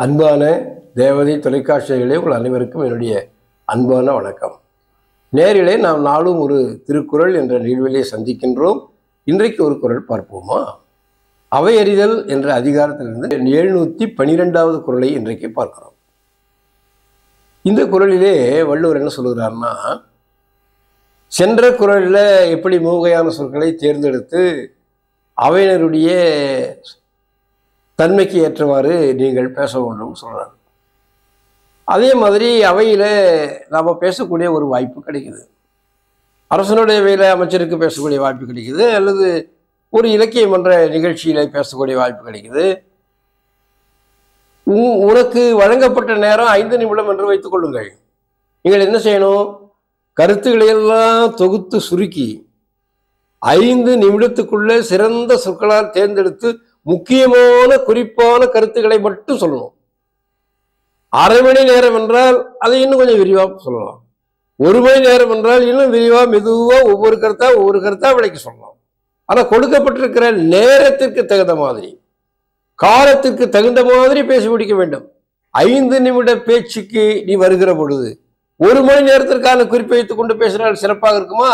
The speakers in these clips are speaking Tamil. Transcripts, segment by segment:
அன்பான தேவதை தொலைக்காட்சிகளே உங்கள் அனைவருக்கும் என்னுடைய அன்பான வணக்கம் நேரிலே நாம் நாளும் ஒரு திருக்குறள் என்ற நிகழ்விலே சந்திக்கின்றோம் இன்றைக்கு ஒரு குறள் பார்ப்போமா அவை அறிதல் என்ற அதிகாரத்திலிருந்து எழுநூற்றி பனிரெண்டாவது குறளை இன்றைக்கு பார்க்கிறோம் இந்த குறளிலே வள்ளுவர் என்ன சொல்லுகிறார்னா சென்ற குறளில் எப்படி மூகையான சொற்களை தேர்ந்தெடுத்து அவையினருடைய தன்மைக்கு ஏற்றவாறு நீங்கள் பேச வேண்டும் சொல்கிறார் அதே மாதிரி அவையில் நாம் பேசக்கூடிய ஒரு வாய்ப்பு கிடைக்குது அரசனுடைய வேலை அமைச்சருக்கு பேசக்கூடிய வாய்ப்பு கிடைக்குது அல்லது ஒரு இலக்கிய மன்ற நிகழ்ச்சியில் பேசக்கூடிய வாய்ப்பு கிடைக்குது உ- உனக்கு வழங்கப்பட்ட நேரம் ஐந்து நிமிடம் என்று வைத்துக் கொள்ளுங்கள் நீங்கள் என்ன செய்யணும் கருத்துக்களை எல்லாம் தொகுத்து சுருக்கி ஐந்து நிமிடத்துக்குள்ள சிறந்த சொற்களால் தேர்ந்தெடுத்து முக்கியமான குறிப்பான கருத்துக்களை மட்டும் சொல்லணும் அரை மணி நேரம் என்றால் அதை இன்னும் கொஞ்சம் விரிவா சொல்லலாம் ஒரு மணி நேரம் என்றால் இன்னும் விரிவா மெதுவா ஒவ்வொரு கருத்தா ஒவ்வொரு கருத்தா விளக்கி சொல்லலாம் ஆனா கொடுக்கப்பட்டிருக்கிற நேரத்திற்கு தகுந்த மாதிரி காலத்திற்கு தகுந்த மாதிரி பேசி முடிக்க வேண்டும் ஐந்து நிமிட பேச்சுக்கு நீ வருகிற பொழுது ஒரு மணி நேரத்திற்கான குறிப்பை வைத்துக் கொண்டு பேசினால் சிறப்பாக இருக்குமா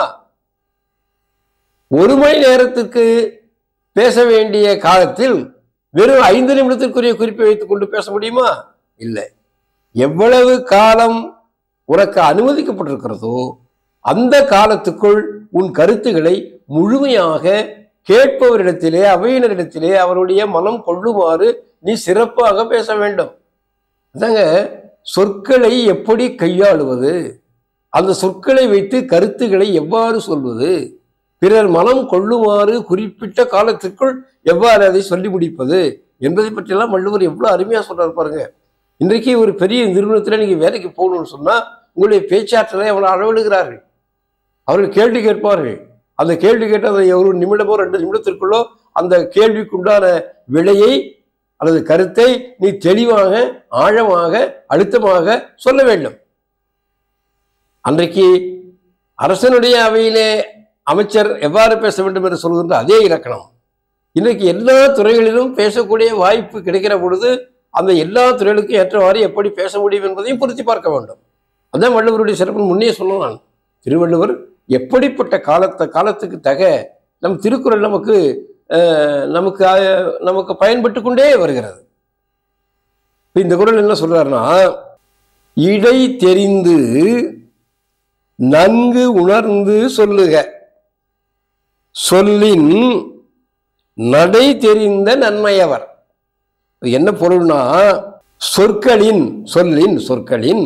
ஒரு மணி நேரத்துக்கு பேச வேண்டிய காலத்தில் வெறும் ஐந்து நிமிடத்திற்குரிய குறிப்பை வைத்துக் கொண்டு பேச முடியுமா இல்லை எவ்வளவு காலம் உனக்கு அனுமதிக்கப்பட்டிருக்கிறதோ அந்த காலத்துக்குள் உன் கருத்துக்களை முழுமையாக கேட்பவரிடத்திலே அவையினரிடத்திலே அவருடைய மனம் கொள்ளுமாறு நீ சிறப்பாக பேச வேண்டும் அதாங்க சொற்களை எப்படி கையாளுவது அந்த சொற்களை வைத்து கருத்துக்களை எவ்வாறு சொல்வது பிறர் மனம் கொள்ளுமாறு குறிப்பிட்ட காலத்திற்குள் எவ்வாறு அதை சொல்லி முடிப்பது என்பதை பற்றியெல்லாம் வள்ளுவர் எவ்வளோ அருமையாக சொல்றாரு பாருங்க இன்றைக்கு ஒரு பெரிய நிறுவனத்தில் நீங்கள் வேலைக்கு போகணும்னு சொன்னால் உங்களுடைய பேச்சாற்றலை அவளை அளவிடுகிறார்கள் அவர்கள் கேள்வி கேட்பார்கள் அந்த கேள்வி கேட்ட அந்த ஒரு நிமிடமோ ரெண்டு நிமிடத்திற்குள்ளோ அந்த கேள்விக்குண்டான விலையை அல்லது கருத்தை நீ தெளிவாக ஆழமாக அழுத்தமாக சொல்ல வேண்டும் அன்றைக்கு அரசனுடைய அவையிலே அமைச்சர் எவ்வாறு பேச வேண்டும் என்று சொல்கின்ற அதே இலக்கணம் இன்றைக்கு எல்லா துறைகளிலும் பேசக்கூடிய வாய்ப்பு கிடைக்கிற பொழுது அந்த எல்லா துறைகளுக்கும் ஏற்றவாறு எப்படி பேச முடியும் என்பதையும் பொருத்தி பார்க்க வேண்டும் அதான் வள்ளுவருடைய சிறப்பு முன்னே சொல்லலாம் திருவள்ளுவர் எப்படிப்பட்ட காலத்தை காலத்துக்கு தக நம் திருக்குறள் நமக்கு அஹ், நமக்கு அஹ், நமக்கு பயன்பட்டு கொண்டே வருகிறது இப்ப இந்த குறள் என்ன சொல்றாருன்னா இடை தெரிந்து நன்கு உணர்ந்து சொல்லுக சொல்லின் நடை தெரிந்த நன்மையவர் இது என்ன பொருள்னா சொற்களின் சொல்லின் சொற்களின்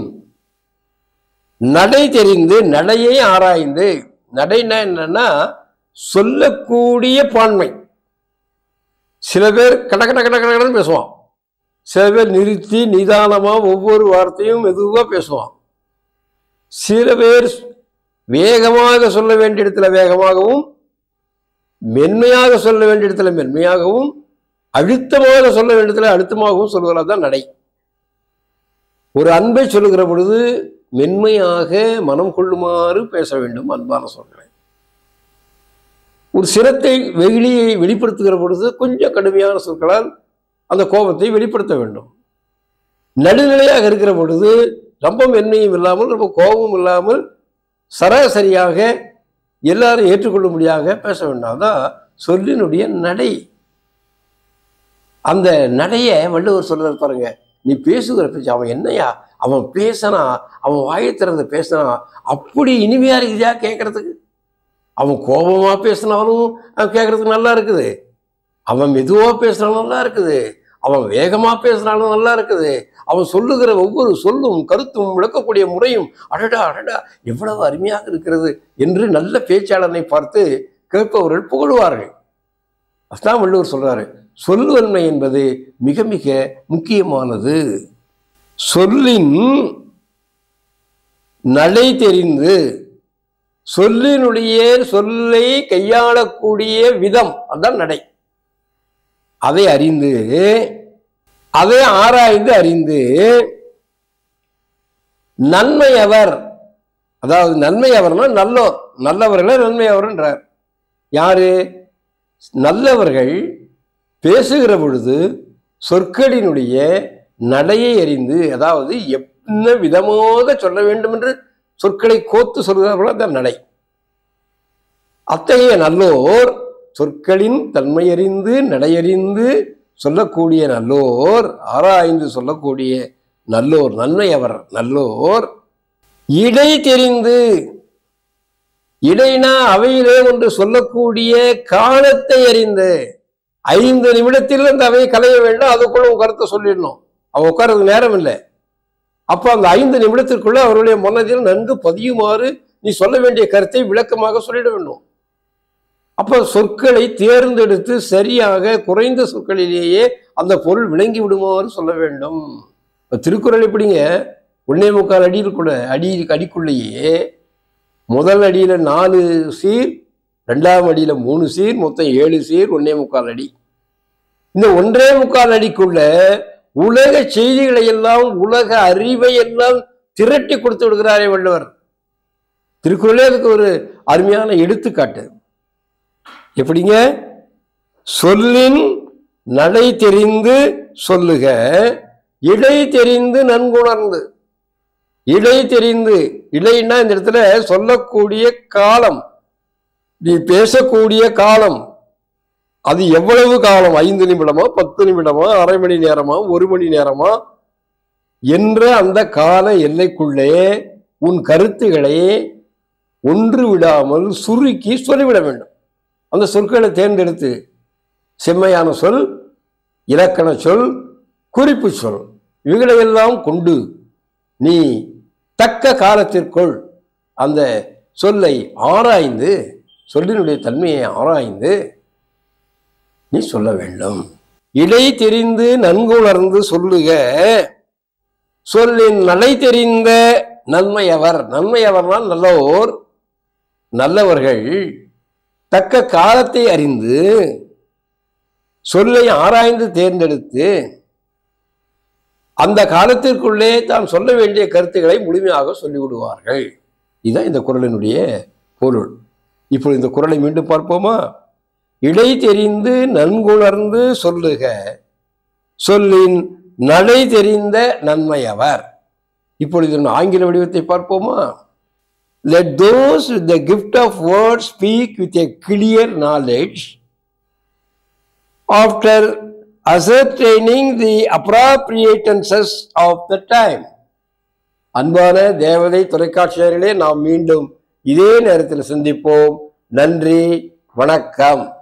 நடை தெரிந்து நடையை ஆராய்ந்து நடைனா என்னன்னா சொல்லக்கூடிய பான்மை சில பேர் கட கட கட கட கடன்னு பேசுவான் சில பேர் நிறுத்தி நிதானமா ஒவ்வொரு வார்த்தையும் மெதுவா பேசுவான் சில பேர் வேகமாக சொல்ல வேண்டிய இடத்துல வேகமாகவும் மென்மையாக சொல்ல வேண்டிய இடத்துல மென்மையாகவும் அழுத்தமாக சொல்ல வேண்டிய இடத்துல அழுத்தமாகவும் சொல்வதால் தான் நடை ஒரு அன்பை சொல்லுகிற பொழுது மென்மையாக மனம் கொள்ளுமாறு பேச வேண்டும் அன்பான சொல்களை ஒரு சிரத்தை வெகுளியை வெளிப்படுத்துகிற பொழுது கொஞ்சம் கடுமையான சொற்களால் அந்த கோபத்தை வெளிப்படுத்த வேண்டும் நடுநிலையாக இருக்கிற பொழுது ரொம்ப மென்மையும் இல்லாமல் ரொம்ப கோபமும் இல்லாமல் சராசரியாக எல்லாரும் ஏற்றுக்கொள்ளும்படியாக பேச வேண்டாம் அதான் சொல்லினுடைய நடை அந்த நடைய வள்ளுவர் சொல்றாரு பாருங்க நீ பேசுகிற பேச்சு அவன் என்னையா அவன் பேசினா அவன் வாயை திறந்து பேசினா அப்படி இனிமையா இருக்குதா கேட்கறதுக்கு அவன் கோபமா பேசினாலும் அவன் கேட்கறதுக்கு நல்லா இருக்குது அவன் மெதுவா பேசினாலும் நல்லா இருக்குது அவன் வேகமா பேசினாலும் நல்லா இருக்குது அவன் சொல்லுகிற ஒவ்வொரு சொல்லும் கருத்தும் விளக்கக்கூடிய முறையும் அடடா அடடா எவ்வளவு அருமையாக இருக்கிறது என்று நல்ல பேச்சாளனை பார்த்து கேட்பவர்கள் புகழுவார்கள் அதான் வள்ளுவர் சொல்றாரு சொல்லுவன்மை என்பது மிக மிக முக்கியமானது சொல்லின் நடை தெரிந்து சொல்லினுடைய சொல்லை கையாளக்கூடிய விதம் அதான் நடை அதை அறிந்து அதை ஆராய்ந்து அறிந்து நன்மையவர் அதாவது நன்மையவர்னா நல்லோர் நல்லவர்களை நன்மையவர்ன்றார் யாரு நல்லவர்கள் பேசுகிற பொழுது சொற்களினுடைய நடையை அறிந்து அதாவது என்ன விதமாக சொல்ல வேண்டும் என்று சொற்களை கோத்து சொல்கிறார்களோ அந்த நடை அத்தகைய நல்லோர் சொற்களின் தன்மையறிந்து நடையறிந்து சொல்லக்கூடிய நல்லோர் ஆராய்ந்து சொல்லக்கூடிய நல்லோர் நன்மையவர் நல்லோர் இடை தெரிந்து இடைனா அவையிலே ஒன்று சொல்லக்கூடிய காலத்தை அறிந்து ஐந்து நிமிடத்தில் அந்த அவையை கலைய வேண்டும் அதுக்குள்ள உன் கருத்தை சொல்லிடணும் அவன் உட்கார்றதுக்கு நேரம் இல்லை அப்போ அந்த ஐந்து நிமிடத்திற்குள்ள அவருடைய மனதில் நன்கு பதியுமாறு நீ சொல்ல வேண்டிய கருத்தை விளக்கமாக சொல்லிட வேண்டும் அப்போ சொற்களை தேர்ந்தெடுத்து சரியாக குறைந்த சொற்களிலேயே அந்த பொருள் விளங்கி விடுமாறு சொல்ல வேண்டும் இப்ப திருக்குறள் எப்படிங்க ஒன்னே முக்கால் அடியில் கூட அடி அடிக்குள்ளேயே முதல் அடியில நாலு சீர் ரெண்டாம் அடியில மூணு சீர் மொத்தம் ஏழு சீர் ஒன்னே முக்கால் அடி இந்த ஒன்றே முக்கால் அடிக்குள்ள உலக செய்திகளை எல்லாம் உலக அறிவை எல்லாம் திரட்டி கொடுத்து விடுகிறாரே வள்ளுவர் திருக்குறளே அதுக்கு ஒரு அருமையான எடுத்துக்காட்டு எப்படிங்க சொல்லின் நடை தெரிந்து சொல்லுக இடை தெரிந்து நன்குணர்ந்து இடை தெரிந்து இடைன்னா இந்த இடத்துல சொல்லக்கூடிய காலம் நீ பேசக்கூடிய காலம் அது எவ்வளவு காலம் ஐந்து நிமிடமா பத்து நிமிடமா அரை மணி நேரமா ஒரு மணி நேரமா என்ற அந்த கால எல்லைக்குள்ளே உன் கருத்துக்களை ஒன்று விடாமல் சுருக்கி சொல்லிவிட வேண்டும் அந்த சொற்களை தேர்ந்தெடுத்து செம்மையான சொல் இலக்கண சொல் குறிப்பு சொல் இவைகளையெல்லாம் கொண்டு நீ தக்க காலத்திற்குள் அந்த சொல்லை ஆராய்ந்து சொல்லினுடைய தன்மையை ஆராய்ந்து நீ சொல்ல வேண்டும் இடை தெரிந்து நன்குணர்ந்து சொல்லுக சொல்லின் நலை தெரிந்த நன்மையவர் நன்மையவர்னால் நல்லோர் நல்லவர்கள் தக்க காலத்தை அறிந்து சொல்லை ஆராய்ந்து தேர்ந்தெடுத்து அந்த காலத்திற்குள்ளே தாம் சொல்ல வேண்டிய கருத்துக்களை முழுமையாக சொல்லிவிடுவார்கள் இதுதான் இந்த குரலினுடைய பொருள் இப்போ இந்த குரலை மீண்டும் பார்ப்போமா இடை தெரிந்து நன்குணர்ந்து சொல்லுக சொல்லின் நடை தெரிந்த நன்மையவர் இப்பொழுது இதன் ஆங்கில வடிவத்தை பார்ப்போமா let those with the gift of words speak with a clear knowledge after ascertaining the appropriatences of the time அன்பான தேவதை தொலைக்காட்சியர்களே நாம் மீண்டும் இதே நேரத்தில் சந்திப்போம் நன்றி வணக்கம்